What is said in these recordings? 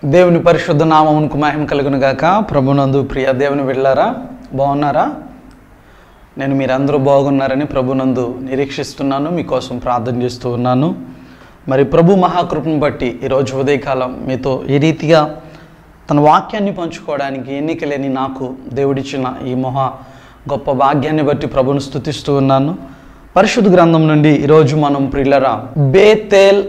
దేవుని పరిశుద్ధ నామమునకు మహిమ కలుగును గాక ప్రభునందు ప్రియ దేవుని వెళ్ళారా బాగున్నారా నేను మీరందరూ బాగున్నారని ప్రభునందు నిరీక్షిస్తున్నాను మీకోసం ప్రార్థన చేస్తూ ఉన్నాను మరి ప్రభు మహాకృపను బట్టి ఈరోజు ఉదయకాలం మీతో ఈ రీతిగా తన వాక్యాన్ని పంచుకోవడానికి ఎన్నిక లేని నాకు దేవుడిచ్చిన ఈ మహా గొప్ప భాగ్యాన్ని బట్టి ప్రభుని స్థుతిస్తూ ఉన్నాను పరిశుద్ధ గ్రంథం నుండి ఈరోజు మనం ప్రిల్లరా బేతేల్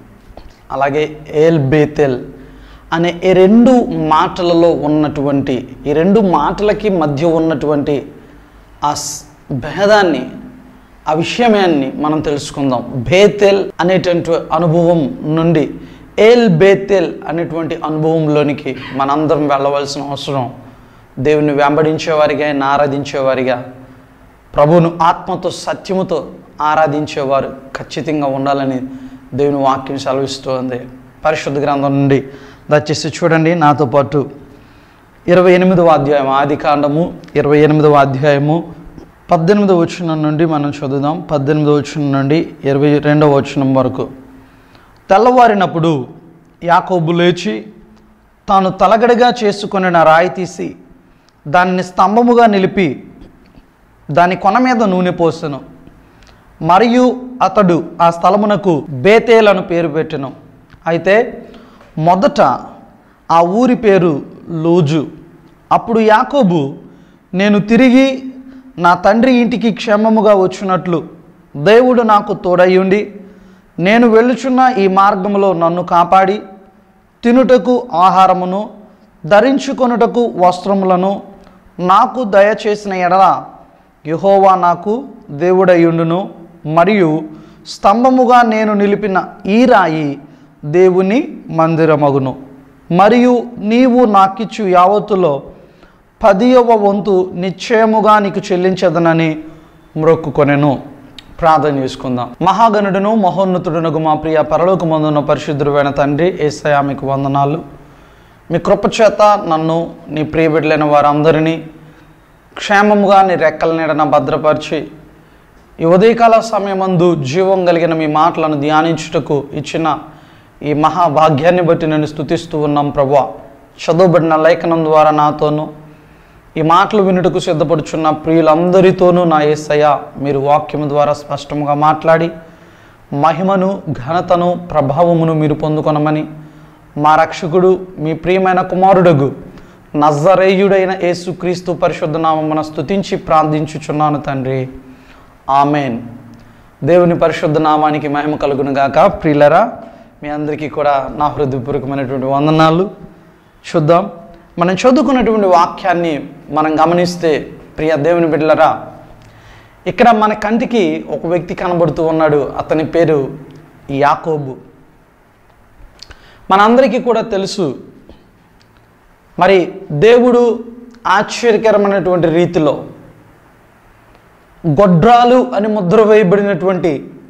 అలాగే ఏల్ బేతెల్ అనే ఈ రెండు మాటలలో ఉన్నటువంటి ఈ రెండు మాటలకి మధ్య ఉన్నటువంటి ఆ స్- భేదాన్ని ఆ విషయమాన్ని మనం తెలుసుకుందాం బేతెల్ అనేటువంటి అనుభవం నుండి ఏల్ బేతెల్ అనేటువంటి అనుభవంలోనికి మనందరం వెళ్ళవలసిన అవసరం దేవుని వెంబడించేవారిగా ఆయన ఆరాధించేవారిగా ప్రభువును ఆత్మతో సత్యముతో ఆరాధించేవారు ఖచ్చితంగా ఉండాలని దేవుని వాక్యం సెలవిస్తోంది పరిశుద్ధ గ్రంథం నుండి దయచేసి చూడండి నాతో పాటు ఇరవై ఎనిమిదవ అధ్యాయం ఆది కాండము ఇరవై ఎనిమిదవ అధ్యాయము పద్దెనిమిదవ వచనం నుండి మనం చదువుదాం పద్దెనిమిదవ వచనం నుండి ఇరవై రెండవ వచనం వరకు తెల్లవారినప్పుడు యాకోబు లేచి తాను తలగడగా చేసుకొనిన రాయి తీసి దానిని స్తంభముగా నిలిపి దాని కొన మీద నూనె పోసెను మరియు అతడు ఆ స్థలమునకు బేతేల్ అని పేరు పెట్టెను అయితే మొదట ఆ ఊరి పేరు లూజు అప్పుడు యాకోబు నేను తిరిగి నా తండ్రి ఇంటికి క్షేమముగా వచ్చినట్లు దేవుడు నాకు తోడయ్యుండి నేను వెళ్ళుచున్న ఈ మార్గములో నన్ను కాపాడి తినుటకు ఆహారమును ధరించుకొనుటకు వస్త్రములను నాకు దయచేసిన ఎడల యహోవా నాకు దేవుడయ్యుండును మరియు స్తంభముగా నేను నిలిపిన ఈ రాయి దేవుని మందిరమగును మరియు నీవు నాకిచ్చు యావత్తులో పదియవ వంతు నిశ్చయముగా నీకు చెల్లించదనని మ్రొక్కుకొనెను ప్రార్థన చేసుకుందాం మహాగణుడును మహోన్నతుడునకు మా ప్రియ పరలోకమందున్న పరిశుద్ధుడైన తండ్రి ఏసయా మీకు వందనాలు మీ కృపచేత నన్ను నీ ప్రియబిడ్డలైన వారందరినీ క్షేమముగా నీ రెక్కల నీడన భద్రపరిచి ఈ ఉదయకాల సమయమందు జీవం కలిగిన మీ మాటలను ధ్యానించుటకు ఇచ్చిన ఈ మహాభాగ్యాన్ని బట్టి నేను స్థుతిస్తూ ఉన్నాం ప్రభా చదువుబడిన లేఖనం ద్వారా నాతోనూ ఈ మాటలు వినుటకు సిద్ధపడుచున్న ప్రియులందరితోనూ నా యేసయ్య మీరు వాక్యము ద్వారా స్పష్టంగా మాట్లాడి మహిమను ఘనతను ప్రభావమును మీరు పొందుకొనమని మా రక్షకుడు మీ ప్రియమైన కుమారుడగు నజరేయుడైన యేసుక్రీస్తు పరిశుద్ధ నామమున స్తుతించి ప్రార్థించుచున్నాను తండ్రి ఆమెన్ దేవుని పరిశుద్ధ నామానికి మహిమ కలుగును గాక ప్రియులరా మీ అందరికీ కూడా నా హృదయపూర్వకమైనటువంటి వందనాలు చూద్దాం మనం చదువుకున్నటువంటి వాక్యాన్ని మనం గమనిస్తే ప్రియ దేవుని బిడ్డలరా ఇక్కడ మన కంటికి ఒక వ్యక్తి కనబడుతూ ఉన్నాడు అతని పేరు యాకోబు మనందరికీ కూడా తెలుసు మరి దేవుడు ఆశ్చర్యకరమైనటువంటి రీతిలో గొడ్రాలు అని ముద్ర వేయబడినటువంటి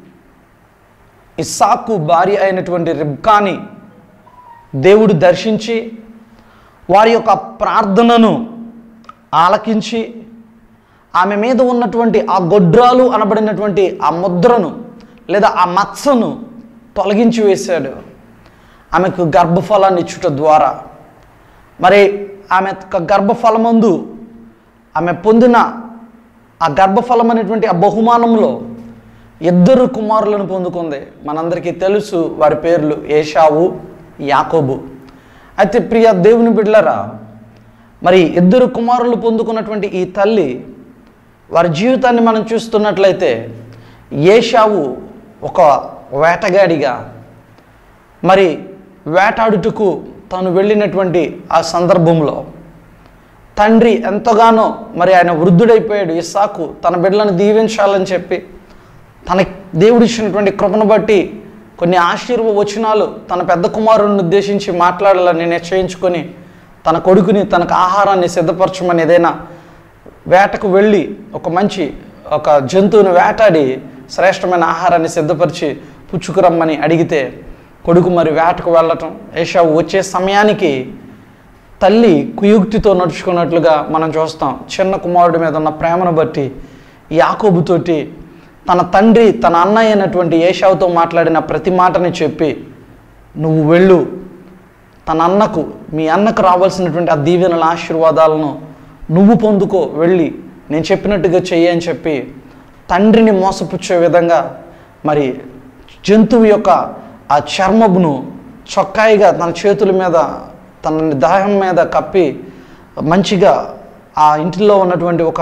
ఇస్సాకు భార్య అయినటువంటి రిబ్కాని దేవుడు దర్శించి వారి యొక్క ప్రార్థనను ఆలకించి ఆమె మీద ఉన్నటువంటి ఆ గొడ్రాలు అనబడినటువంటి ఆ ముద్రను లేదా ఆ మత్సను తొలగించి వేశాడు ఆమెకు గర్భఫలాన్ని ఇచ్చుట ద్వారా మరి ఆమె యొక్క గర్భఫలమందు ఆమె పొందిన ఆ గర్భఫలం అనేటువంటి ఆ బహుమానంలో ఇద్దరు కుమారులను పొందుకుంది మనందరికీ తెలుసు వారి పేర్లు ఏషావు యాకోబు అయితే ప్రియ దేవుని బిడ్డలరా మరి ఇద్దరు కుమారులు పొందుకున్నటువంటి ఈ తల్లి వారి జీవితాన్ని మనం చూస్తున్నట్లయితే ఏషావు ఒక వేటగాడిగా మరి వేటాడుటకు తాను వెళ్ళినటువంటి ఆ సందర్భంలో తండ్రి ఎంతగానో మరి ఆయన వృద్ధుడైపోయాడు ఇస్సాకు తన బిడ్డలను దీవించాలని చెప్పి తన దేవుడిచ్చినటువంటి కృపను బట్టి కొన్ని ఆశీర్వ వచనాలు తన పెద్ద కుమారుడిని ఉద్దేశించి మాట్లాడాలని నిశ్చయించుకొని తన కొడుకుని తనకు ఆహారాన్ని సిద్ధపరచమని ఏదైనా వేటకు వెళ్ళి ఒక మంచి ఒక జంతువుని వేటాడి శ్రేష్టమైన ఆహారాన్ని సిద్ధపరిచి పుచ్చుకురమ్మని అడిగితే కొడుకు మరి వేటకు వెళ్ళటం ఏషావు వచ్చే సమయానికి తల్లి కుయుక్తితో నడుచుకున్నట్లుగా మనం చూస్తాం చిన్న కుమారుడి మీద ఉన్న ప్రేమను బట్టి యాకోబుతోటి తన తండ్రి తన అన్నయ్య అయినటువంటి ఏషావుతో మాట్లాడిన ప్రతి మాటని చెప్పి నువ్వు వెళ్ళు తన అన్నకు మీ అన్నకు రావాల్సినటువంటి ఆ దీవెనల ఆశీర్వాదాలను నువ్వు పొందుకో వెళ్ళి నేను చెప్పినట్టుగా చెయ్యి అని చెప్పి తండ్రిని మోసపుచ్చే విధంగా మరి జంతువు యొక్క ఆ చర్మమును చొక్కాయిగా తన చేతుల మీద తన దాహం మీద కప్పి మంచిగా ఆ ఇంటిలో ఉన్నటువంటి ఒక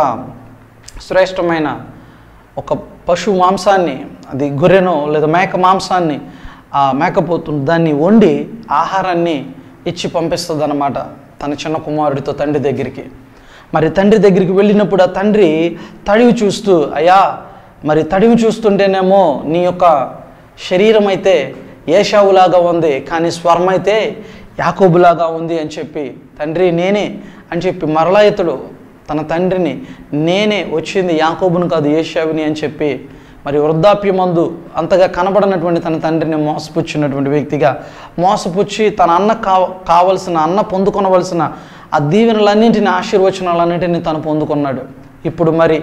శ్రేష్టమైన ఒక పశు మాంసాన్ని అది గొర్రెనో లేదా మేక మాంసాన్ని ఆ మేకపోతు దాన్ని వండి ఆహారాన్ని ఇచ్చి పంపిస్తుంది అనమాట తన చిన్న కుమారుడితో తండ్రి దగ్గరికి మరి తండ్రి దగ్గరికి వెళ్ళినప్పుడు ఆ తండ్రి తడివి చూస్తూ అయ్యా మరి తడివి చూస్తుంటేనేమో నీ యొక్క శరీరం అయితే ఏషావులాగా ఉంది కానీ స్వర్మ అయితే యాకోబులాగా ఉంది అని చెప్పి తండ్రి నేనే అని చెప్పి మరలా ఇతడు తన తండ్రిని నేనే వచ్చింది యాకోబును కాదు ఏషావిని అని చెప్పి మరి వృద్ధాప్యమందు అంతగా కనబడినటువంటి తన తండ్రిని మోసపుచ్చినటువంటి వ్యక్తిగా మోసపుచ్చి తన అన్న కావ కావలసిన అన్న పొందుకొనవలసిన ఆ దీవెనలన్నింటిని ఆశీర్వచనాలన్నింటినీ తను పొందుకున్నాడు ఇప్పుడు మరి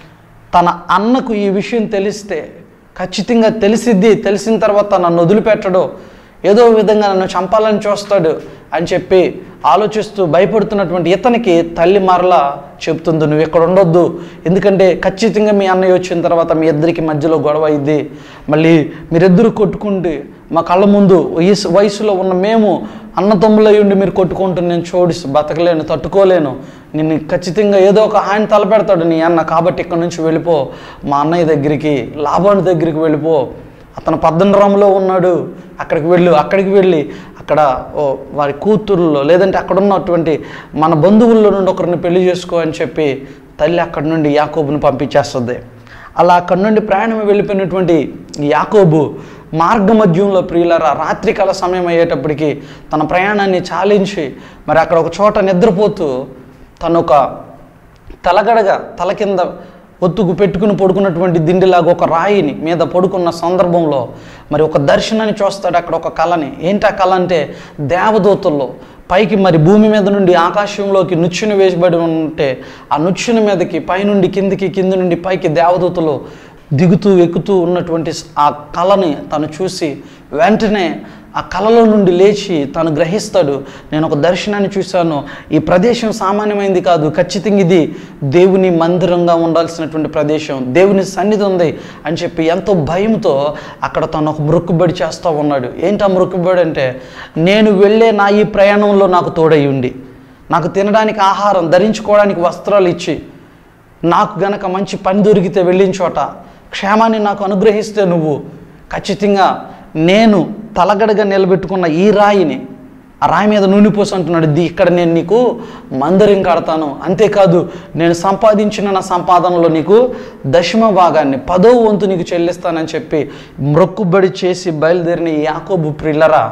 తన అన్నకు ఈ విషయం తెలిస్తే ఖచ్చితంగా తెలిసిద్ది తెలిసిన తర్వాత నన్ను వదిలిపెట్టడు ఏదో విధంగా నన్ను చంపాలని చూస్తాడు అని చెప్పి ఆలోచిస్తూ భయపడుతున్నటువంటి ఇతనికి తల్లి మరలా చెప్తుంది నువ్వు ఇక్కడ ఉండొద్దు ఎందుకంటే ఖచ్చితంగా మీ అన్నయ్య వచ్చిన తర్వాత మీ ఇద్దరికి మధ్యలో గొడవ అయింది మళ్ళీ మీరిద్దరు కొట్టుకుంటే మా కళ్ళ ముందు వయసు వయసులో ఉన్న మేము అన్నతమ్ములై ఉండి మీరు కొట్టుకుంటూ నేను చూడి బతకలేను తట్టుకోలేను నిన్ను ఖచ్చితంగా ఏదో ఒక ఆయన తలపెడతాడు నీ అన్న కాబట్టి ఇక్కడ నుంచి వెళ్ళిపో మా అన్నయ్య దగ్గరికి లాభాని దగ్గరికి వెళ్ళిపో అతను పద్దనరాములో ఉన్నాడు అక్కడికి వెళ్ళు అక్కడికి వెళ్ళి అక్కడ ఓ వారి కూతుర్లో లేదంటే అక్కడ ఉన్నటువంటి మన బంధువుల్లో నుండి ఒకరిని పెళ్లి చేసుకో అని చెప్పి తల్లి అక్కడి నుండి యాకోబుని పంపించేస్తుంది అలా అక్కడి నుండి ప్రయాణం వెళ్ళిపోయినటువంటి యాకోబు మార్గ మధ్యంలో ప్రియులరా రాత్రికాల సమయం అయ్యేటప్పటికి తన ప్రయాణాన్ని చాలించి మరి అక్కడ ఒక చోట నిద్రపోతూ తను ఒక తలగడగా తల కింద ఒత్తుకు పెట్టుకుని పడుకున్నటువంటి దిండిలాగా ఒక రాయిని మీద పడుకున్న సందర్భంలో మరి ఒక దర్శనాన్ని చూస్తాడు అక్కడ ఒక కళని ఏంటి ఆ కళ అంటే దేవదూతల్లో పైకి మరి భూమి మీద నుండి ఆకాశంలోకి నుచ్చుని వేసిబడి ఉంటే ఆ నుచ్చుని మీదకి పైనుండి కిందికి కింది నుండి పైకి దేవదూతలు దిగుతూ ఎక్కుతూ ఉన్నటువంటి ఆ కళని తను చూసి వెంటనే ఆ కళలో నుండి లేచి తను గ్రహిస్తాడు నేను ఒక దర్శనాన్ని చూశాను ఈ ప్రదేశం సామాన్యమైంది కాదు ఖచ్చితంగా ఇది దేవుని మందిరంగా ఉండాల్సినటువంటి ప్రదేశం దేవుని సన్నిధి ఉంది అని చెప్పి ఎంతో భయంతో అక్కడ తను ఒక మృక్కుబడి చేస్తూ ఉన్నాడు ఏంటి ఆ మృక్కుబడి అంటే నేను వెళ్ళే నా ఈ ప్రయాణంలో నాకు తోడై ఉండి నాకు తినడానికి ఆహారం ధరించుకోవడానికి వస్త్రాలు ఇచ్చి నాకు గనక మంచి పని దొరికితే వెళ్ళిన చోట క్షేమాన్ని నాకు అనుగ్రహిస్తే నువ్వు ఖచ్చితంగా నేను తలగడగా నిలబెట్టుకున్న ఈ రాయిని ఆ రాయి మీద నూనె పోసి అంటున్నాడు "ది- ఇక్కడ నేను నీకు మందిరం కడతాను అంతేకాదు నేను సంపాదించిన నా సంపాదనలో నీకు దశమ భాగాన్ని పదో వంతు నీకు చెల్లిస్తానని చెప్పి మ్రొక్కుబడి చేసి బయలుదేరిన ఈ యాకోబు ప్రిల్లరా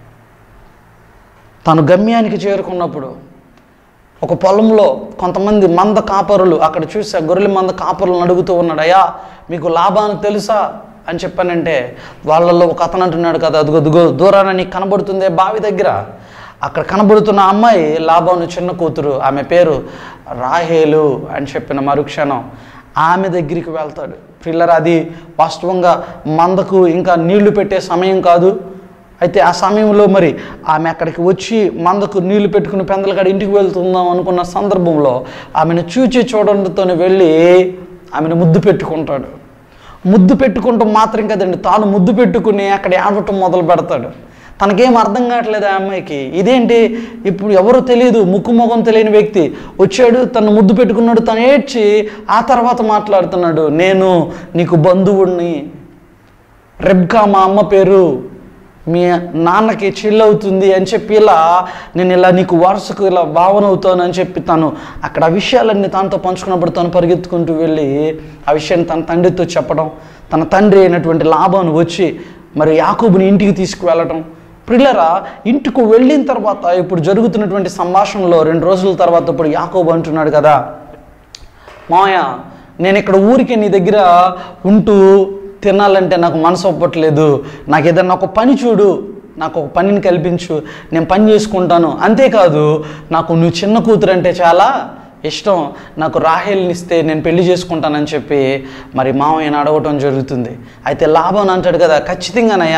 తను గమ్యానికి చేరుకున్నప్పుడు ఒక పొలంలో కొంతమంది మంద కాపరులు అక్కడ చూసి ఆ గొర్రెల మంద కాపరులను అడుగుతూ ఉన్నాడు అయ్యా మీకు లాభాన్ని తెలుసా అని చెప్పానంటే వాళ్ళల్లో ఒక అతను అంటున్నాడు కదా అదిగో అదిగో దూరాన నీకు కనబడుతుందే బావి దగ్గర అక్కడ కనబడుతున్న అమ్మాయి లాభాను చిన్న కూతురు ఆమె పేరు రాహేలు అని చెప్పిన మరుక్షణం ఆమె దగ్గరికి వెళ్తాడు పిల్లర్ అది వాస్తవంగా మందకు ఇంకా నీళ్లు పెట్టే సమయం కాదు అయితే ఆ సమయంలో మరి ఆమె అక్కడికి వచ్చి మందకు నీళ్లు పెట్టుకుని పెందలకాడ ఇంటికి వెళ్తుందాం అనుకున్న సందర్భంలో ఆమెను చూచి చూడండితోనే వెళ్ళి ఆమెను ముద్దు పెట్టుకుంటాడు ముద్దు పెట్టుకుంటూ మాత్రం కదండి తాను ముద్దు పెట్టుకుని అక్కడ ఏడవటం మొదలు పెడతాడు తనకేం అర్థం కావట్లేదు ఆ అమ్మాయికి ఇదేంటి ఇప్పుడు ఎవరో తెలియదు ముక్కు ముఖం తెలియని వ్యక్తి వచ్చాడు తను ముద్దు పెట్టుకున్నాడు తను ఏడ్చి ఆ తర్వాత మాట్లాడుతున్నాడు నేను నీకు బంధువుణ్ణి రెబ్కా మా అమ్మ పేరు మీ నాన్నకి చెల్లవుతుంది అని చెప్పి ఇలా నేను ఇలా నీకు వారసుకు ఇలా భావన అవుతాను అని చెప్పి తను అక్కడ ఆ విషయాలన్నీ తనతో పంచుకున్నప్పుడు తను పరిగెత్తుకుంటూ వెళ్ళి ఆ విషయాన్ని తన తండ్రితో చెప్పడం తన తండ్రి అయినటువంటి లాభాన్ని వచ్చి మరి యాకూబుని ఇంటికి తీసుకువెళ్ళడం ప్రిల్లరా ఇంటికి వెళ్ళిన తర్వాత ఇప్పుడు జరుగుతున్నటువంటి సంభాషణలో రెండు రోజుల తర్వాత ఇప్పుడు యాకోబు అంటున్నాడు కదా మాయ నేను ఇక్కడ ఊరికి నీ దగ్గర ఉంటూ తినాలంటే నాకు మనసు ఒప్పట్లేదు నాకు ఏదన్నా ఒక పని చూడు నాకు ఒక పనిని కల్పించు నేను పని చేసుకుంటాను అంతేకాదు నాకు నువ్వు చిన్న కూతురు అంటే చాలా ఇష్టం నాకు రాహేల్ని ఇస్తే నేను పెళ్లి చేసుకుంటానని చెప్పి మరి మామయ్యని అడగటం జరుగుతుంది అయితే లాభం అంటాడు కదా ఖచ్చితంగానయ్యా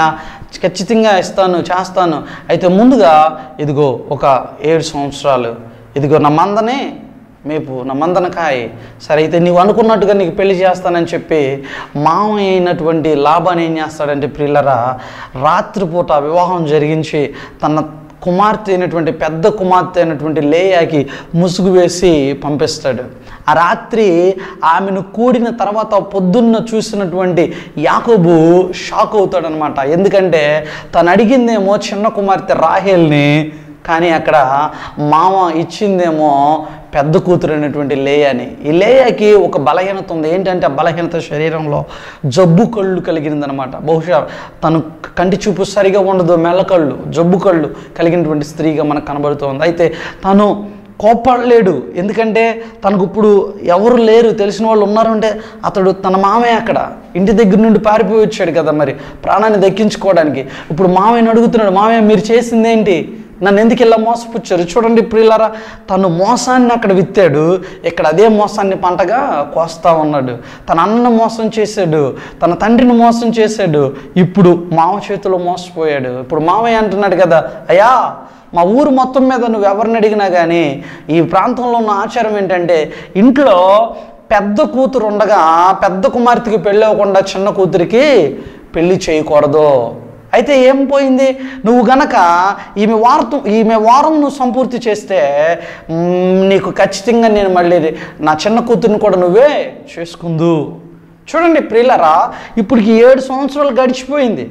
ఖచ్చితంగా ఇస్తాను చేస్తాను అయితే ముందుగా ఇదిగో ఒక ఏడు సంవత్సరాలు ఇదిగో నా మందనే మేపు నా మందన కాయ సరే అయితే నీవు అనుకున్నట్టుగా నీకు పెళ్లి చేస్తానని చెప్పి మామ అయినటువంటి లాభాన్ని ఏం చేస్తాడంటే ప్రిల్లరా రాత్రిపూట వివాహం జరిగించి తన కుమార్తె అయినటువంటి పెద్ద కుమార్తె అయినటువంటి లేయాకి ముసుగు వేసి పంపిస్తాడు ఆ రాత్రి ఆమెను కూడిన తర్వాత పొద్దున్న చూసినటువంటి యాకోబు షాక్ అవుతాడనమాట ఎందుకంటే తను అడిగిందేమో చిన్న కుమార్తె రాహేల్ని కానీ అక్కడ మామ ఇచ్చిందేమో పెద్ద కూతురు అయినటువంటి లేయాని ఈ లేయాకి ఒక బలహీనత ఉంది ఏంటంటే ఆ బలహీనత శరీరంలో జబ్బు కళ్ళు కలిగిందనమాట బహుశా తను కంటి చూపు సరిగా ఉండదు మెల్లకళ్ళు జబ్బు కళ్ళు కలిగినటువంటి స్త్రీగా మనకు కనబడుతోంది అయితే తను కోప్పడలేడు ఎందుకంటే తనకు ఇప్పుడు ఎవరు లేరు తెలిసిన వాళ్ళు ఉన్నారంటే అతడు తన మామే అక్కడ ఇంటి దగ్గర నుండి పారిపోయి వచ్చాడు కదా మరి ప్రాణాన్ని దక్కించుకోవడానికి ఇప్పుడు మామయ్యని అడుగుతున్నాడు మామయ్య మీరు చేసిందేంటి నన్ను ఎందుకు ఇలా మోసపుచ్చారు చూడండి ప్రియులారా తను మోసాన్ని అక్కడ విత్తాడు ఇక్కడ అదే మోసాన్ని పంటగా కోస్తా ఉన్నాడు తన అన్న మోసం చేశాడు తన తండ్రిని మోసం చేశాడు ఇప్పుడు మామ చేతిలో మోసపోయాడు ఇప్పుడు మామయ్య అంటున్నాడు కదా అయ్యా మా ఊరు మొత్తం మీద నువ్వు ఎవరిని అడిగినా కానీ ఈ ప్రాంతంలో ఉన్న ఆచారం ఏంటంటే ఇంట్లో పెద్ద కూతురు ఉండగా పెద్ద కుమార్తెకి పెళ్ళి అవ్వకుండా చిన్న కూతురికి పెళ్లి చేయకూడదు అయితే ఏం పోయింది నువ్వు గనక ఈమె వారం ఈమె వారం నువ్వు సంపూర్తి చేస్తే మ్, నీకు ఖచ్చితంగా నేను మళ్ళీ నా చిన్న కూతుర్ని కూడా నువ్వే చేసుకుందు చూడండి ప్రియులరా ఇప్పటికి ఏడు సంవత్సరాలు గడిచిపోయింది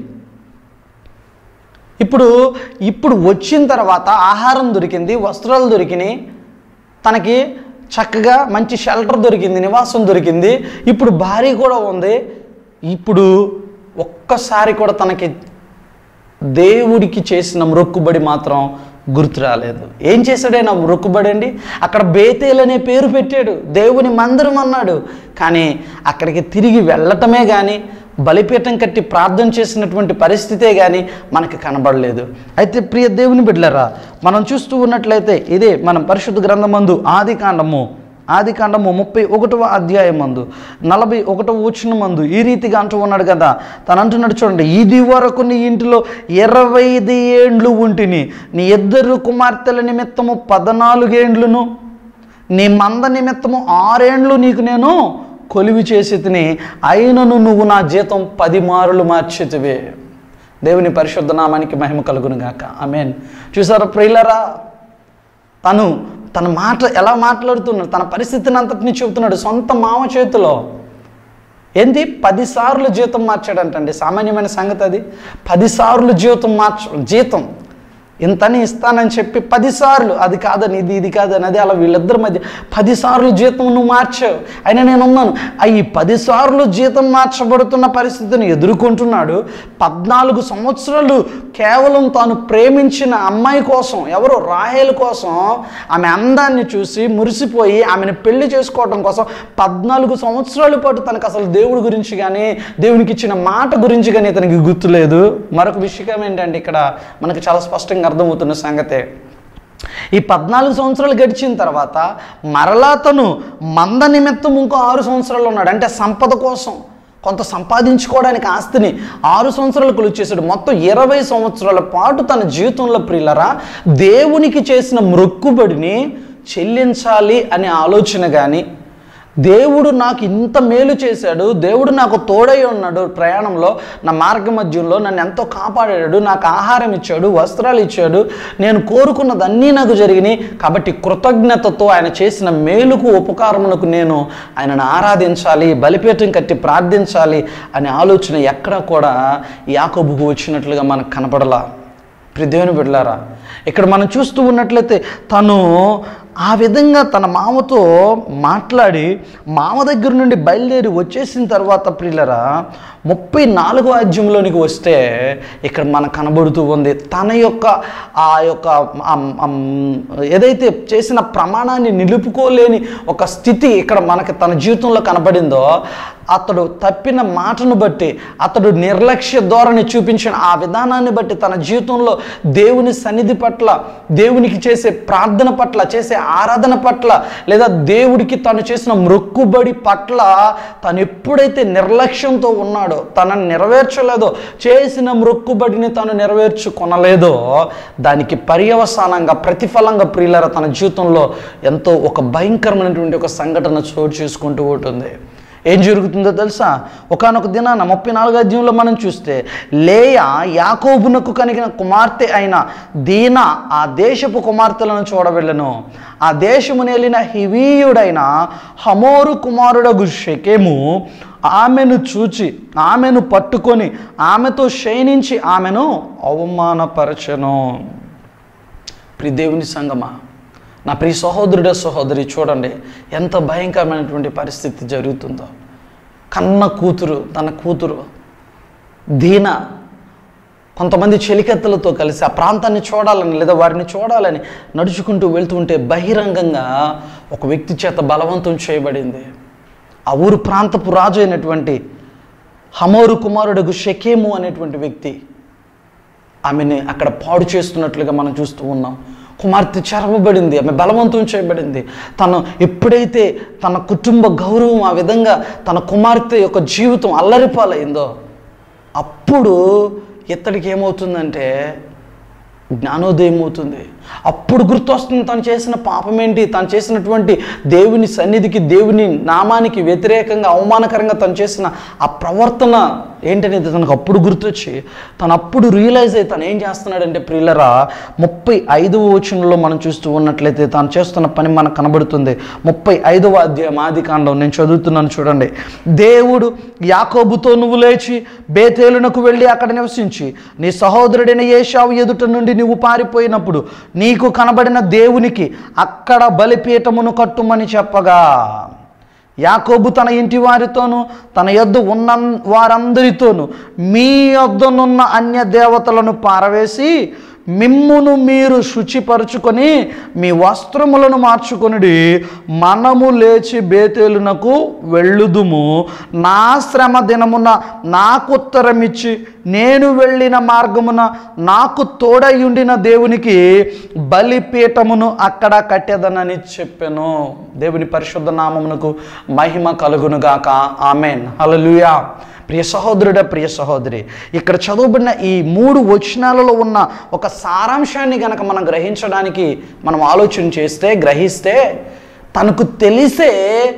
ఇప్పుడు ఇప్పుడు వచ్చిన తర్వాత ఆహారం దొరికింది వస్త్రాలు దొరికినాయి తనకి చక్కగా మంచి షెల్టర్ దొరికింది నివాసం దొరికింది ఇప్పుడు భార్య కూడా ఉంది ఇప్పుడు ఒక్కసారి కూడా తనకి దేవుడికి చేసిన మొక్కుబడి మాత్రం గుర్తు రాలేదు ఏం చేశాడైనా మొక్కుబడి అండి అక్కడ బేతేల్ అనే పేరు పెట్టాడు దేవుని మందిరం అన్నాడు కానీ అక్కడికి తిరిగి వెళ్ళటమే కానీ బలిపీఠం కట్టి ప్రార్థన చేసినటువంటి పరిస్థితే కానీ మనకి కనబడలేదు అయితే ప్రియ దేవుని బిడ్డలరా మనం చూస్తూ ఉన్నట్లయితే ఇదే మనం పరిశుద్ధ గ్రంథమందు ఆది కాండము ఆది కాండము ముప్పై ఒకటవ అధ్యాయం మందు నలభై ఒకటవ వచ్చిన మందు ఈ రీతిగా అంటూ ఉన్నాడు కదా తను అంటున్నాడు చూడండి ఇది వరకు నీ ఇంటిలో ఇరవై ఐదు ఏండ్లు ఉంటిని నీ ఇద్దరు కుమార్తెల నిమిత్తము పద్నాలుగేండ్లును నీ మంద నిమిత్తము ఆరేండ్లు నీకు నేను కొలివి చేసి తిని అయినను నువ్వు నా జీతం పది మారులు మార్చితివే దేవుని పరిశుద్ధ నామానికి మహిమ కలుగును గాక ఆమెన్ చూసారా ప్రియులరా తను తన మాట ఎలా మాట్లాడుతున్నాడు తన పరిస్థితిని అంతటిని చెబుతున్నాడు సొంత మామ చేతిలో ఏంటి పదిసార్లు జీతం మార్చాడంటండి సామాన్యమైన సంగతి అది పదిసార్లు జీతం మార్చ జీతం ఇంతని ఇస్తానని చెప్పి పదిసార్లు అది కాదని ఇది ఇది కాదని అది అలా వీళ్ళిద్దరి మధ్య పదిసార్లు జీతం నువ్వు మార్చావు అయినా నేను ఉన్నాను ఆ ఈ పదిసార్లు జీతం మార్చబడుతున్న పరిస్థితిని ఎదుర్కొంటున్నాడు పద్నాలుగు సంవత్సరాలు కేవలం తాను ప్రేమించిన అమ్మాయి కోసం ఎవరు రాహేల్ కోసం ఆమె అందాన్ని చూసి మురిసిపోయి ఆమెను పెళ్లి చేసుకోవడం కోసం పద్నాలుగు సంవత్సరాల పాటు తనకు అసలు దేవుడి గురించి కానీ దేవునికి ఇచ్చిన మాట గురించి కానీ తనకి గుర్తులేదు మరొక విషయం ఏంటంటే ఇక్కడ మనకు చాలా స్పష్టంగా అర్థమవుతున్న సంగతే ఈ పద్నాలుగు సంవత్సరాలు గడిచిన తర్వాత మరలా తను మంద నిమిత్తం ఇంకో ఆరు సంవత్సరాలు ఉన్నాడు అంటే సంపద కోసం కొంత సంపాదించుకోవడానికి ఆస్తిని ఆరు సంవత్సరాలు కొలువు చేశాడు మొత్తం ఇరవై సంవత్సరాల పాటు తన జీవితంలో ప్రియులరా దేవునికి చేసిన మొక్కుబడిని చెల్లించాలి అనే ఆలోచన కానీ దేవుడు నాకు ఇంత మేలు చేశాడు దేవుడు నాకు తోడై ఉన్నాడు ప్రయాణంలో నా మార్గ మధ్యంలో నన్ను ఎంతో కాపాడాడు నాకు ఆహారం ఇచ్చాడు వస్త్రాలు ఇచ్చాడు నేను కోరుకున్నదన్నీ నాకు జరిగినాయి కాబట్టి కృతజ్ఞతతో ఆయన చేసిన మేలుకు ఉపకారమునకు నేను ఆయనను ఆరాధించాలి బలిపీఠం కట్టి ప్రార్థించాలి అనే ఆలోచన ఎక్కడా కూడా యాకోబుకు వచ్చినట్లుగా మనకు కనపడలా ప్రిదేవుని బిడ్డలారా ఇక్కడ మనం చూస్తూ ఉన్నట్లయితే తను ఆ విధంగా తన మామతో మాట్లాడి మామ దగ్గర నుండి బయలుదేరి వచ్చేసిన తర్వాత ప్రియులరా ముప్పై నాలుగో అధ్యాయంలోనికి వస్తే ఇక్కడ మనకు కనబడుతూ ఉంది తన యొక్క ఆ యొక్క ఆ- ఆ ఏదైతే చేసిన ప్రమాణాన్ని నిలుపుకోలేని ఒక స్థితి ఇక్కడ మనకి తన జీవితంలో కనబడిందో అతడు తప్పిన మాటను బట్టి అతడు నిర్లక్ష్య ధోరణి చూపించిన ఆ విధానాన్ని బట్టి తన జీవితంలో దేవుని సన్నిధి పట్ల దేవునికి చేసే ప్రార్థన పట్ల చేసే ఆరాధన పట్ల లేదా దేవుడికి తను చేసిన మొక్కుబడి పట్ల తను ఎప్పుడైతే నిర్లక్ష్యంతో ఉన్నాడో ఉన్నాడో తనని నెరవేర్చలేదో చేసిన మొక్కుబడిని తను నెరవేర్చుకొనలేదో దానికి పర్యవసానంగా ప్రతిఫలంగా ప్రియులర తన జీవితంలో ఎంతో ఒక భయంకరమైనటువంటి ఒక సంఘటన చోటు చేసుకుంటూ ఉంటుంది ఏం జరుగుతుందో తెలుసా ఒకనొక దినాన ముప్పై నాలుగు అధ్యాయంలో మనం చూస్తే లేయ యాకోబునకు కలిగిన కుమార్తె అయిన దీన ఆ దేశపు కుమార్తెలను చూడవెళ్ళను ఆ దేశము నేలిన హివీయుడైన హమోరు కుమారుడగు షెకెము ఆమెను చూచి ఆమెను పట్టుకొని ఆమెతో శయనించి ఆమెను అవమానపరచెను ప్రి దేవుని సంగమా నా ప్రియ సహోదరుడ సహోదరి చూడండి ఎంత భయంకరమైనటువంటి పరిస్థితి జరుగుతుందో కన్న కూతురు తన కూతురు దీన కొంతమంది చెలికత్తలతో కలిసి ఆ ప్రాంతాన్ని చూడాలని లేదా వారిని చూడాలని నడుచుకుంటూ వెళ్తుంటే బహిరంగంగా ఒక వ్యక్తి చేత బలవంతం చేయబడింది ఆ ఊరు ప్రాంతపు రాజు అయినటువంటి హమోరు కుమారుడుగు షెకేము అనేటువంటి వ్యక్తి ఆమెని అక్కడ పాడు చేస్తున్నట్లుగా మనం చూస్తూ ఉన్నాం కుమార్తె చెరవబడింది ఆమె బలవంతం చేయబడింది తను ఎప్పుడైతే తన కుటుంబ గౌరవం ఆ విధంగా తన కుమార్తె యొక్క జీవితం అల్లరిపాలైందో అప్పుడు ఇత్తడికి ఏమవుతుందంటే జ్ఞానోదయం అవుతుంది అప్పుడు గుర్తొస్తుంది తను చేసిన పాపం ఏంటి తను చేసినటువంటి దేవుని సన్నిధికి దేవుని నామానికి వ్యతిరేకంగా అవమానకరంగా తను చేసిన ఆ ప్రవర్తన ఏంటనేది తనకు అప్పుడు గుర్తొచ్చి తను అప్పుడు రియలైజ్ అయ్యి తను ఏం చేస్తున్నాడంటే ప్రియులరా ముప్పై ఐదవ వచనంలో మనం చూస్తూ ఉన్నట్లయితే తాను చేస్తున్న పని మనకు కనబడుతుంది ముప్పై ఐదవ అధ్యాయం ఆది కాండం నేను చదువుతున్నాను చూడండి దేవుడు యాకోబుతో నువ్వు లేచి బేతేలునకు వెళ్ళి అక్కడ నివసించి నీ సహోదరుడైన ఏషావు ఎదుట నుండి నువ్వు పారిపోయినప్పుడు నీకు కనబడిన దేవునికి అక్కడ బలిపీఠమును కట్టుమని చెప్పగా యాకోబు తన ఇంటి వారితోనూ తన యొద్ద ఉన్న వారందరితోనూ మీ యొద్దనున్న అన్య దేవతలను పారవేసి మిమ్మును మీరు శుచిపరుచుకొని మీ వస్త్రములను మార్చుకొనిడి మనము లేచి బేతేలునకు వెళ్ళుదుము నా శ్రమ దినమున నాకు ఉత్తరమిచ్చి నేను వెళ్ళిన మార్గమున నాకు తోడయుండిన దేవునికి బలిపీఠమును అక్కడ కట్టెదనని చెప్పాను దేవుని పరిశుద్ధ నామమునకు మహిమ కలుగునుగాక ఆమెన్ హల్లెలూయా ప్రియ సహోదరుడ ప్రియ సహోదరి ఇక్కడ చదువుబడిన ఈ మూడు వచనాలలో ఉన్న ఒక సారాంశాన్ని గనక మనం గ్రహించడానికి మనం ఆలోచన చేస్తే గ్రహిస్తే తనకు తెలిసే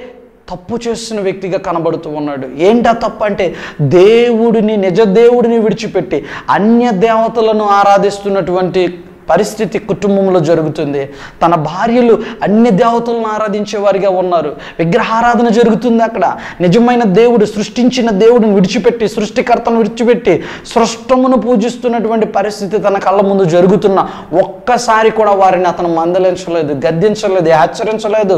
తప్పు చేస్తున్న వ్యక్తిగా కనబడుతూ ఉన్నాడు ఏంటా తప్పు అంటే దేవుడిని నిజ దేవుడిని విడిచిపెట్టి అన్య దేవతలను ఆరాధిస్తున్నటువంటి పరిస్థితి కుటుంబంలో జరుగుతుంది తన భార్యలు అన్ని దేవతలను ఆరాధించే వారిగా ఉన్నారు విగ్రహారాధన జరుగుతుంది అక్కడ నిజమైన దేవుడు సృష్టించిన దేవుడిని విడిచిపెట్టి సృష్టికర్తను విడిచిపెట్టి సృష్టమును పూజిస్తున్నటువంటి పరిస్థితి తన కళ్ళ ముందు జరుగుతున్న ఒక్కసారి కూడా వారిని అతను మందలించలేదు గద్దించలేదు హెచ్చరించలేదు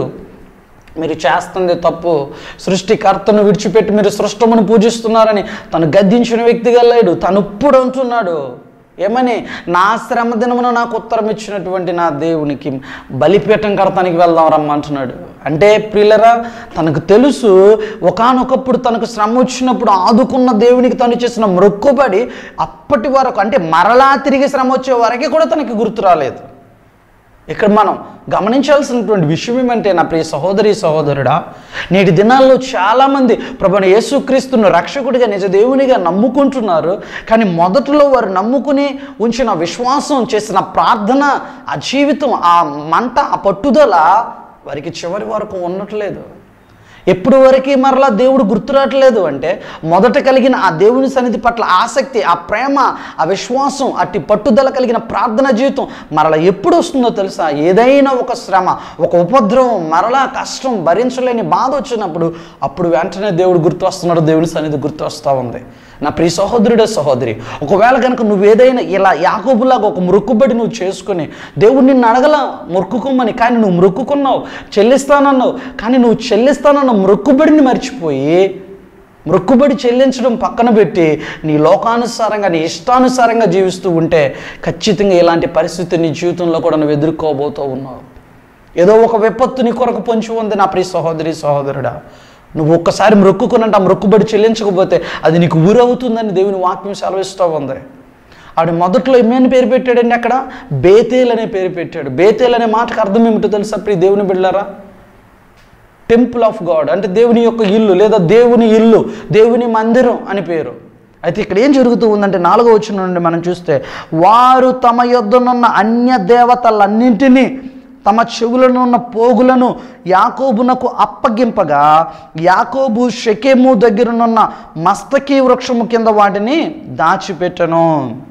మీరు చేస్తుంది తప్పు సృష్టికర్తను విడిచిపెట్టి మీరు సృష్టమును పూజిస్తున్నారని తను గద్దించిన వ్యక్తిగా లేడు తను ఇప్పుడు అంటున్నాడు ఏమని నా శ్రమ దినమున నాకు ఉత్తరం ఇచ్చినటువంటి నా దేవునికి బలిపీఠం కడతానికి వెళ్దాం రమ్మంటున్నాడు అంటే ప్రియులరా తనకు తెలుసు ఒకానొకప్పుడు తనకు శ్రమ వచ్చినప్పుడు ఆదుకున్న దేవునికి తను చేసిన మొక్కుబడి అప్పటి వరకు అంటే మరలా తిరిగి శ్రమ వచ్చే వరకే కూడా తనకి గుర్తు రాలేదు ఇక్కడ మనం గమనించాల్సినటువంటి విషయం ఏమంటే నా ప్రియ సహోదరి సహోదరుడా నేటి దినాల్లో చాలామంది ప్రభుని యేసుక్రీస్తును రక్షకుడిగా నిజ దేవునిగా నమ్ముకుంటున్నారు కానీ మొదట్లో వారు నమ్ముకుని ఉంచిన విశ్వాసం చేసిన ప్రార్థన ఆ జీవితం ఆ మంట ఆ పట్టుదల వారికి చివరి వరకు ఉండట్లేదు ఎప్పుడు వరకు మరలా దేవుడు గుర్తురావట్లేదు అంటే మొదట కలిగిన ఆ దేవుని సన్నిధి పట్ల ఆసక్తి ఆ ప్రేమ ఆ విశ్వాసం అట్టి పట్టుదల కలిగిన ప్రార్థన జీవితం మరలా ఎప్పుడు వస్తుందో తెలుసా ఏదైనా ఒక శ్రమ ఒక ఉపద్రవం మరలా కష్టం భరించలేని బాధ వచ్చినప్పుడు అప్పుడు వెంటనే దేవుడు గుర్తు వస్తున్నాడు దేవుని సన్నిధి గుర్తు వస్తూ ఉంది నా ప్రియ సహోదరుడే సహోదరి ఒకవేళ కనుక నువ్వు ఏదైనా ఇలా యాకోబులాగా ఒక మృక్కుబడి నువ్వు చేసుకుని దేవుడు నిన్ను అడగల మొక్కుకోమని కానీ నువ్వు మొక్కుకున్నావు చెల్లిస్తానన్నావు కానీ నువ్వు చెల్లిస్తానన్న మృక్కుబడిని మర్చిపోయి మృక్కుబడి చెల్లించడం పక్కన పెట్టి నీ లోకానుసారంగా నీ ఇష్టానుసారంగా జీవిస్తూ ఉంటే ఖచ్చితంగా ఇలాంటి పరిస్థితి నీ జీవితంలో కూడా నువ్వు ఎదుర్కోబోతూ ఉన్నావు ఏదో ఒక విపత్తు నీ కొరకు పొంచి ఉంది నా ప్రియ సహోదరి సహోదరుడా నువ్వు ఒక్కసారి మొక్కుకున్నంటే ఆ మొక్కుబడి చెల్లించకపోతే అది నీకు ఊరవుతుందని దేవుని వాక్యం సెలవిస్తూ ఉంది ఆవిడ మొదట్లో ఏమని పేరు పెట్టాడండి అక్కడ బేతేల్ అనే పేరు పెట్టాడు బేతేల్ అనే మాటకు అర్థం ఏమిటో తెలుసా ప్రియ దేవుని బిళ్ళారా టెంపుల్ ఆఫ్ గాడ్ అంటే దేవుని యొక్క ఇల్లు లేదా దేవుని ఇల్లు దేవుని మందిరం అని పేరు అయితే ఇక్కడ ఏం జరుగుతూ ఉందంటే నాలుగో వచ్చిన నుండి మనం చూస్తే వారు తమ యొద్దనున్న అన్య దేవతలన్నింటినీ తమ చెవులనున్న పోగులను యాకోబునకు అప్పగింపగా యాకోబు షెకెము దగ్గరనున్న మస్తకి వృక్షము కింద వాటిని దాచిపెట్టను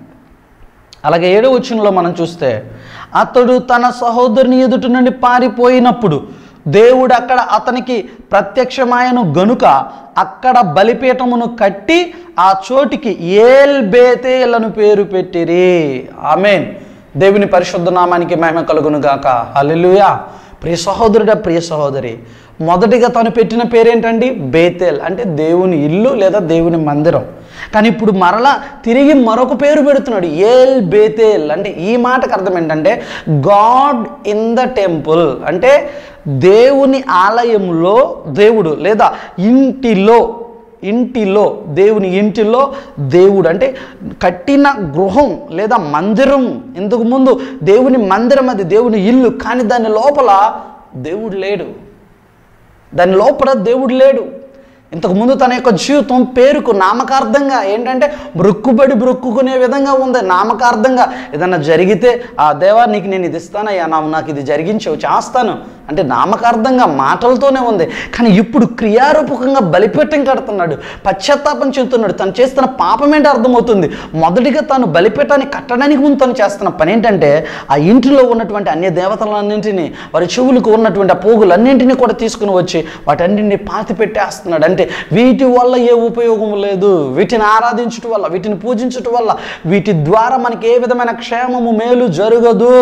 అలాగే ఏడో వచనంలో మనం చూస్తే అతడు తన సహోదరుని ఎదుటి నుండి పారిపోయినప్పుడు దేవుడు అక్కడ అతనికి ప్రత్యక్షమాయను గనుక అక్కడ బలిపీఠమును కట్టి ఆ చోటికి ఏల్ బేతేలను పేరు పెట్టిరి ఆమెన్ దేవుని పరిశుద్ధ నామానికి మహిమ కలుగును గాక హల్లెలూయా ప్రియ సహోదరుడా ప్రియ సహోదరి మొదటిగా తను పెట్టిన పేరేంటండి బేతేల్ అంటే దేవుని ఇల్లు లేదా దేవుని మందిరం కానీ ఇప్పుడు మరలా తిరిగి మరొక పేరు పెడుతున్నాడు ఏల్ బేతేల్ అంటే ఈ మాటకు అర్థం ఏంటంటే గాడ్ ఇన్ ద టెంపుల్ అంటే దేవుని ఆలయంలో దేవుడు లేదా ఇంటిలో ఇంటిలో దేవుని ఇంటిలో దేవుడు అంటే కట్టిన గృహం లేదా మందిరం ఇంతకు ముందు దేవుని మందిరం అది దేవుని ఇల్లు కానీ దాని లోపల దేవుడు లేడు దాని లోపల దేవుడు లేడు ఇంతకుముందు తన యొక్క జీవితం పేరుకు నామకార్థంగా ఏంటంటే బ్రొక్కుబడి బ్రొక్కుకునే విధంగా ఉంది నామకార్థంగా ఏదన్నా జరిగితే ఆ దేవా నీకు నేను ఇది ఇస్తానయ్యా నా నాకు ఇది జరిగించావు చేస్తాను అంటే నామకార్థంగా మాటలతోనే ఉంది కానీ ఇప్పుడు క్రియారూపకంగా బలిపీఠం కడుతున్నాడు పశ్చాత్తాపం చెందుతున్నాడు తను చేస్తున్న పాపం ఏంటో అర్థమవుతుంది మొదటిగా తాను బలిపీఠాన్ని కట్టడానికి ముందు తను చేస్తున్న పని ఏంటంటే ఆ ఇంటిలో ఉన్నటువంటి అన్య దేవతలన్నింటినీ వారి చెవులకు ఉన్నటువంటి ఆ పోగులన్నింటినీ కూడా తీసుకుని వచ్చి వాటన్నింటినీ పాతి పెట్టేస్తున్నాడు అంటే వీటి వల్ల ఏ ఉపయోగం లేదు వీటిని ఆరాధించటం వల్ల వీటిని పూజించటం వల్ల వీటి ద్వారా మనకి ఏ విధమైన క్షేమము మేలు జరగదు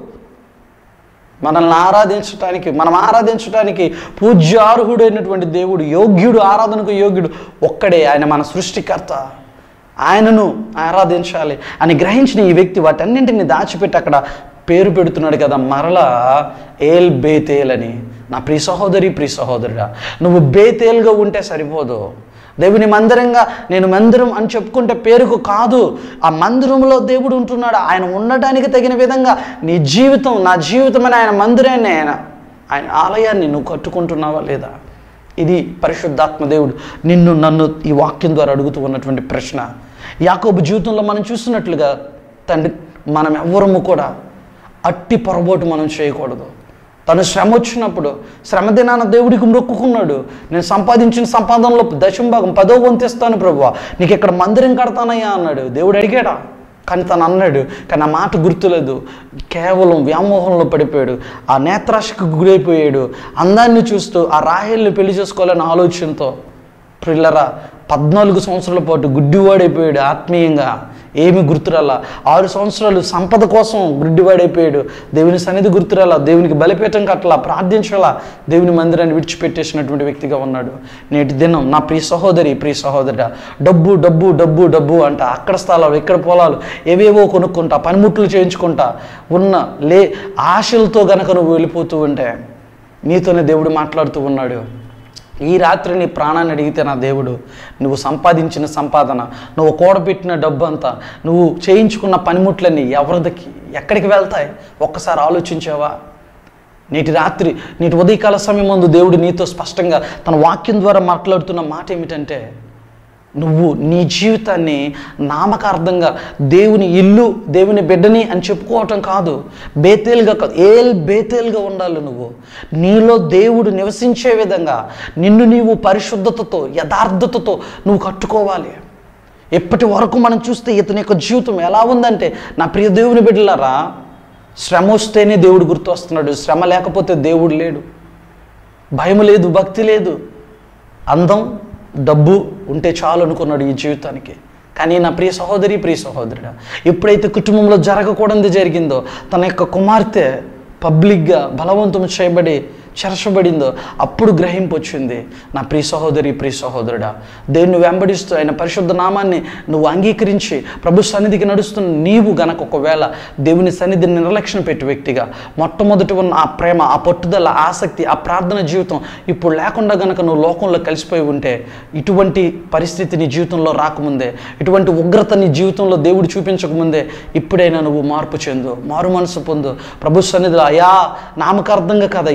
మనల్ని ఆరాధించటానికి మనం ఆరాధించటానికి పూజ్యార్హుడైనటువంటి దేవుడు యోగ్యుడు ఆరాధనకు యోగ్యుడు ఒక్కడే ఆయన మన సృష్టికర్త ఆయనను ఆరాధించాలి అని గ్రహించిన ఈ వ్యక్తి వాటన్నింటిని దాచిపెట్టి అక్కడ పేరు పెడుతున్నాడు కదా మరలా ఏల్ బేతేల్ అని నా ప్రియ సహోదరి ప్రియ సహోదరుడా నువ్వు బేతేల్గా ఉంటే సరిపోదు దేవుని మందిరంగా నేను మందిరం అని చెప్పుకుంటే పేరుకు కాదు ఆ మందిరంలో దేవుడు ఉంటున్నాడు ఆయన ఉండటానికి తగిన విధంగా నీ జీవితం నా జీవితం అని ఆయన మందిరాన్ని ఆయన ఆయన ఆలయాన్ని నువ్వు కట్టుకుంటున్నావా లేదా ఇది పరిశుద్ధాత్మ దేవుడు నిన్ను నన్ను ఈ వాక్యం ద్వారా అడుగుతూ ఉన్నటువంటి ప్రశ్న యాకోబు జీవితంలో మనం చూస్తున్నట్లుగా తండ్రి మనం ఎవ్వరము కూడా అట్టి పొరపాటు మనం చేయకూడదు తను శ్రమ వచ్చినప్పుడు శ్రమ దినాన దేవుడికి మొక్కుకున్నాడు నేను సంపాదించిన సంపాదనలో దశం భాగం పదో వంతు ఇస్తాను ప్రభువా నీకు ఇక్కడ మందిరం కడతానయ్యా అన్నాడు దేవుడు అడిగాడా కానీ తను అన్నాడు కానీ ఆ మాట గుర్తులేదు కేవలం వ్యామోహంలో పడిపోయాడు ఆ నేత్రాశకు గురైపోయాడు అందాన్ని చూస్తూ ఆ రాహేల్ని పెళ్లి చేసుకోవాలనే ఆలోచనతో ప్రిల్లరా పద్నాలుగు సంవత్సరాల పాటు గుడ్డివాడైపోయాడు ఆత్మీయంగా ఏమి గుర్తురాలా ఆరు సంవత్సరాలు సంపద కోసం గుడ్డివాడైపోయాడు దేవుని సన్నిధి గుర్తురాలా దేవునికి బలిపీఠం కట్టలా ప్రార్థించాలా దేవుని మందిరాన్ని విడిచిపెట్టేసినటువంటి వ్యక్తిగా ఉన్నాడు నేటి దినం నా ప్రియ సహోదరి ప్రియ సహోదరుడా డబ్బు డబ్బు డబ్బు డబ్బు అంట అక్కడ స్థలాలు ఇక్కడ పొలాలు ఏవేవో కొనుక్కుంటా పనిముట్లు చేయించుకుంటా ఉన్న లే ఆశలతో గనక నువ్వు వెళ్ళిపోతూ ఉంటే నీతోనే దేవుడు మాట్లాడుతూ ఉన్నాడు ఈ రాత్రి నీ ప్రాణాన్ని అడిగితే నా దేవుడు నువ్వు సంపాదించిన సంపాదన నువ్వు కూడబెట్టిన డబ్బు అంతా నువ్వు చేయించుకున్న పనిముట్లన్నీ ఎవరిదకి ఎక్కడికి వెళ్తాయి ఒక్కసారి ఆలోచించావా నేటి రాత్రి నేటి ఉదయకాల సమయం ముందు దేవుడు నీతో స్పష్టంగా తన వాక్యం ద్వారా మాట్లాడుతున్న మాట ఏమిటంటే నువ్వు నీ జీవితాన్ని నామకార్థంగా దేవుని ఇల్లు దేవుని బిడ్డని అని చెప్పుకోవటం కాదు బేతేలుగా కాదు ఏల్ బేతేలుగా ఉండాలి నువ్వు నీలో దేవుడు నివసించే విధంగా నిన్ను నీవు పరిశుద్ధతతో యథార్థతతో నువ్వు కట్టుకోవాలి ఎప్పటి వరకు మనం చూస్తే ఇతని యొక్క జీవితం ఎలా ఉందంటే నా ప్రియ దేవుని బిడ్డలారా శ్రమ వస్తేనే దేవుడు గుర్తొస్తున్నాడు శ్రమ లేకపోతే దేవుడు లేడు భయం లేదు భక్తి లేదు అందం డబ్బు ఉంటే చాలు అనుకున్నాడు ఈ జీవితానికి కానీ నా ప్రియ సహోదరి ప్రియ సహోదరుడా ఎప్పుడైతే కుటుంబంలో జరగకూడదు జరిగిందో తన యొక్క కుమార్తె పబ్లిక్గా బలవంతం చేయబడి చెరచబడిందో అప్పుడు గ్రహింపు వచ్చింది నా ప్రియ సహోదరి ప్రియ సహోదరుడా దేవుని వెంబడిస్తూ ఆయన పరిశుద్ధ నామాన్ని నువ్వు అంగీకరించి ప్రభు సన్నిధికి నడుస్తున్న నీవు గనక ఒకవేళ దేవుని సన్నిధిని నిర్లక్ష్యం పెట్టి వ్యక్తిగా మొట్టమొదటి ఉన్న ఆ ప్రేమ ఆ పట్టుదల ఆసక్తి ఆ ప్రార్థన జీవితం ఇప్పుడు లేకుండా గనక నువ్వు లోకంలో కలిసిపోయి ఉంటే ఇటువంటి పరిస్థితి నీ జీవితంలో రాకముందే ఇటువంటి ఉగ్రత నీ జీవితంలో దేవుడు చూపించకముందే ఇప్పుడైనా నువ్వు మార్పు చెందు మారు మనసు పొందు ప్రభు సన్నిధిలో అయా నామకార్థంగా కాదయ్యా ఇక నుంచి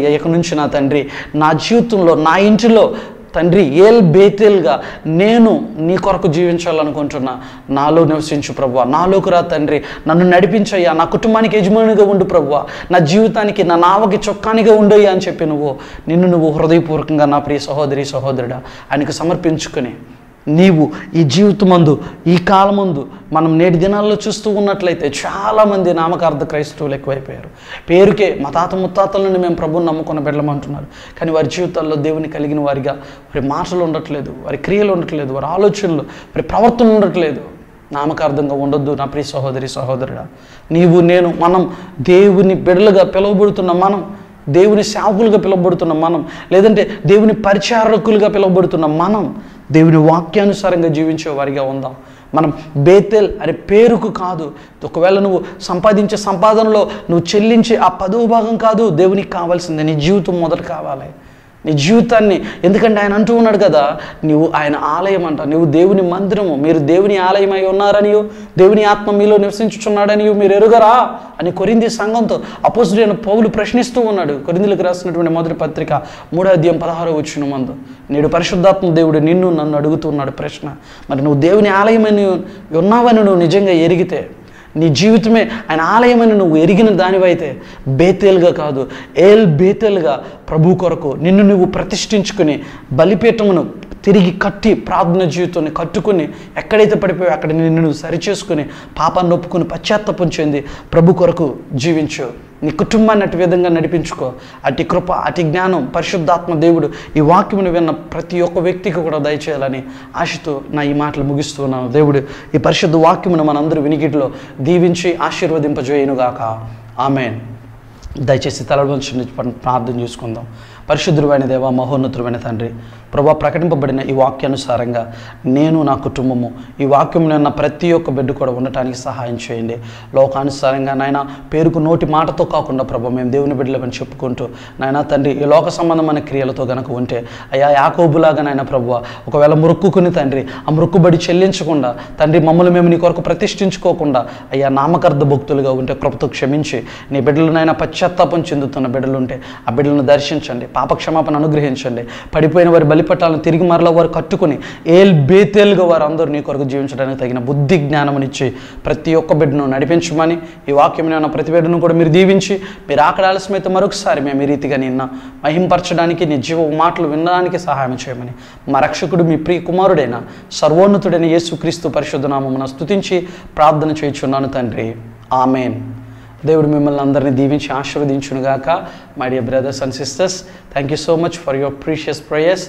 నుంచి నా తండ్రి నా జీవితంలో నా ఇంటిలో తండ్రి ఏల్ బేతేల్గా నేను నీ కొరకు జీవించాలనుకుంటున్నా నాలో నివసించు ప్రభువ నాలోకి రా తండ్రి నన్ను నడిపించయ్యా నా కుటుంబానికి యజమానిగా ఉండు ప్రభువ నా జీవితానికి నా నావకి చొక్కానిగా ఉండయ్యా అని చెప్పి నువ్వు నిన్ను నువ్వు హృదయపూర్వకంగా నా ప్రియ సహోదరి సహోదరుడా ఆయనకు సమర్పించుకుని నీవు ఈ జీవితమందు ఈ కాలమందు మనం నేటి దినాల్లో చూస్తూ ఉన్నట్లయితే చాలామంది నామకార్థ క్రైస్తవులు ఎక్కువైపోయారు పేరుకే మా తాత ముత్తాతల నుండి మేము ప్రభుని నమ్ముకున్న బిడ్డమంటున్నారు కానీ వారి జీవితాల్లో దేవుని కలిగిన వారిగా వారి మాటలు ఉండట్లేదు వారి క్రియలు ఉండట్లేదు వారి ఆలోచనలు వారి ప్రవర్తన ఉండట్లేదు నామకార్థంగా ఉండొద్దు నా ప్రియ సహోదరి సహోదరుడా నీవు నేను మనం దేవుని బిడ్డలుగా పిలువబడుతున్న మనం దేవుని సేవకులుగా పిలువబడుతున్న మనం లేదంటే దేవుని పరిచారకులుగా పిలువబడుతున్న మనం దేవుని వాక్యానుసారంగా జీవించే వారిగా ఉందాం మనం బేతెల్ అనే పేరుకు కాదు ఒకవేళ నువ్వు సంపాదించే సంపాదనలో నువ్వు చెల్లించే ఆ పదవ భాగం కాదు దేవునికి కావాల్సిందే నీ జీవితం మొదట కావాలి నీ జీవితాన్ని ఎందుకంటే ఆయన అంటూ ఉన్నాడు కదా నీవు ఆయన ఆలయం అంట నువ్వు దేవుని మందిరము మీరు దేవుని ఆలయమై ఉన్నారనియో దేవుని ఆత్మ మీలో నివసించుచున్నాడనియో మీరు ఎరుగరా అని కొరింది సంఘంతో అపోజిట్ పౌలు ప్రశ్నిస్తూ ఉన్నాడు కొరిందులకు రాసినటువంటి మొదటి పత్రిక మూడో అధ్యాయం పదహారో వచ్చిన మందు నేడు పరిశుద్ధాత్మ దేవుడు నిన్ను నన్ను అడుగుతున్నాడు ప్రశ్న మరి నువ్వు దేవుని ఆలయమని ఉన్నావని నువ్వు నిజంగా ఎరిగితే నీ జీవితమే ఆయన ఆలయమని నువ్వు ఎరిగిన దానివైతే బేతేలుగా కాదు ఏల్ బేతేలుగా ప్రభు కొరకు నిన్ను నువ్వు ప్రతిష్ఠించుకుని బలిపీఠమును తిరిగి కట్టి ప్రార్థన జీవితాన్ని కట్టుకుని ఎక్కడైతే పడిపోయావు అక్కడ నిన్ను నువ్వు సరిచేసుకుని పాపాన్ని ఒప్పుకుని పశ్చాత్తాపం చెంది ప్రభు కొరకు జీవించు నీ కుటుంబాన్ని అటు విధంగా నడిపించుకో అటు కృప అటు జ్ఞానం పరిశుద్ధాత్మ దేవుడు ఈ వాక్యమును విన్న ప్రతి ఒక్క వ్యక్తికి కూడా దయచేయాలని ఆశతో నా ఈ మాటలు ముగిస్తూ ఉన్నాను దేవుడు ఈ పరిశుద్ధ వాక్యమును మనందరూ వినికిడిలో దీవించి ఆశీర్వదింపజేయనుగాక ఆమెన్ దయచేసి తలవంచి ప్రార్థన చేసుకుందాం పరిశుద్ధుడైన దేవ మహోన్నతుడైన తండ్రి ప్రభా ప్రకటింపబడిన ఈ వాక్యానుసారంగా నేను నా కుటుంబము ఈ వాక్యం నిన్న ప్రతి ఒక్క బిడ్డ కూడా ఉండటానికి సహాయం చేయండి లోకానుసారంగా నాయన పేరుకు నోటి మాటతో కాకుండా ప్రభా మేము దేవుని బిడ్డలమని చెప్పుకుంటూ నాయన తండ్రి ఈ లోక సంబంధమైన క్రియలతో గనక ఉంటే అయ్యా యాకోబులాగా నాయన ప్రభు ఒకవేళ మురుక్కుని తండ్రి ఆ మురుక్కుబడి చెల్లించకుండా తండ్రి మమ్మల్ని మేము నీ కొరకు ప్రతిష్ఠించుకోకుండా అయ్యా నామకార్థ భక్తులుగా ఉంటే కృపతో క్షమించి నీ బిడ్డలనైనా పశ్చాత్తాపం చెందుతున్న బిడ్డలు ఉంటే ఆ బిడ్డలను దర్శించండి పాపక్షమాపణ అనుగ్రహించండి పడిపోయిన వారి బలిపట్టాలను తిరిగి మరలా వారు కట్టుకుని ఏల్ బేతేలుగా వారు అందరూ నీ కొరకు జీవించడానికి తగిన బుద్ధి జ్ఞానమునిచ్చి ప్రతి ఒక్క బిడ్డను నడిపించమని ఈ వాక్యం ఉన్న ప్రతి బిడ్డను కూడా మీరు దీవించి మీరు ఆకలి ఆలస్యమైతే మరొకసారి మేము ఈ రీతిగా నిన్న మహింపరచడానికి నీ జీవ మాటలు వినడానికి సహాయం చేయమని మా రక్షకుడు మీ ప్రియ కుమారుడైన సర్వోన్నతుడైన యేసుక్రీస్తు పరిశుద్ధనామమున స్తుతించి ప్రార్థన చేయుచున్నాను తండ్రి ఆమెన్ దేవుడు మిమ్మల్ని అందరినీ దీవించి ఆశీర్వదించునుగాక my dear brothers and sisters thank you so much for your precious prayers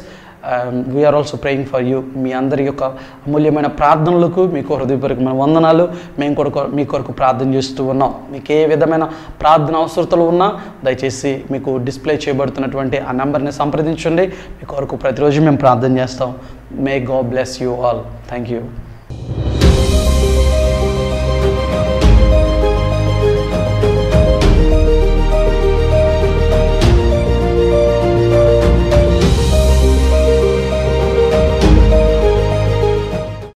we are also praying for you మీ అందరి యొక్క అమూల్యమైన ప్రార్థనలకు మీకు హృదయపూర్వకమైన వందనాలు మేము కూడా మీ కొరకు ప్రార్థన చేస్తూ ఉన్నాం మీకు ఏ విధమైన ప్రార్థన అవసరతలు ఉన్నా దయచేసి మీకు డిస్ప్లే చేయబడుతున్నటువంటి ఆ నెంబర్ని సంప్రదించండి మీ కొరకు ప్రతిరోజు మేము ప్రార్థన చేస్తాం may God bless you all thank you